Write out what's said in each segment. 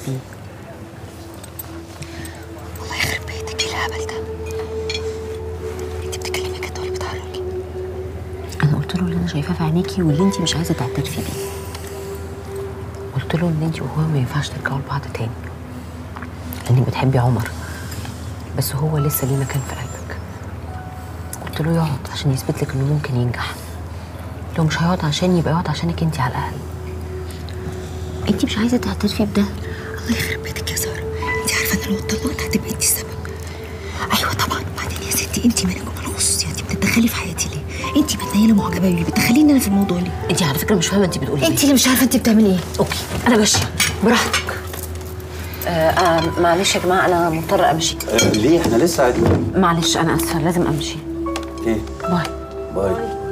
بيه الله يخرب بيتك ايه الهبل ده انت بتتكلمي كده ولا بتهرجي انا قلت له اللي انا شايفاه في عينيكي واللي انت مش عايزه تعترفي بيه قلت له ان انت وهو ما ينفعش ترجعوا لبعض تاني لانك بتحبي عمر بس هو لسه ليه مكان في قلبك قلت له يقعد عشان يثبت لك انه ممكن ينجح لو مش هيقعد عشان يبقى يقعد عشانك انت على الاقل انت مش عايزه تعترفي بده الله يخرب بيتك يا ساره انت عارفه ان لو اتطلقت هتبقى انت السبب ايوه طبعا بعدين يا ستي انت مالك ومال خصوصياتي بتتدخلي في حياتي ليه انت متنيله معجبه بيه بتدخليني انا في الموضوع ليه انت على فكره مش فاهمه انت بتقولي انت اللي مش عارفه انت بتعملي ايه اوكي انا ماشيه براحتك آه آه معلش يا جماعه انا مضطره امشي آه ليه احنا لسه قاعدين معلش انا اسفه لازم امشي ايه باي باي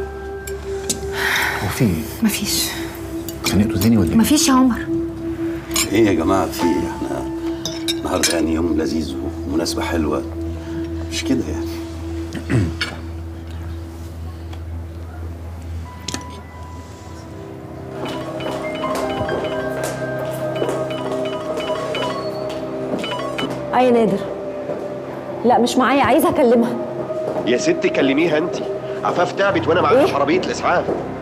هو في ايه؟ مفيش خانقته تاني ولا ايه؟ مفيش يا عمر ايه يا جماعه في ايه احنا النهارده يعني يوم لذيذ ومناسبه حلوه مش كده يعني اي نادر لا مش معايا عايزه اكلمها يا ستي كلميها انت عفاف تعبت وانا معاها إيه؟ في عربيه الاسعاف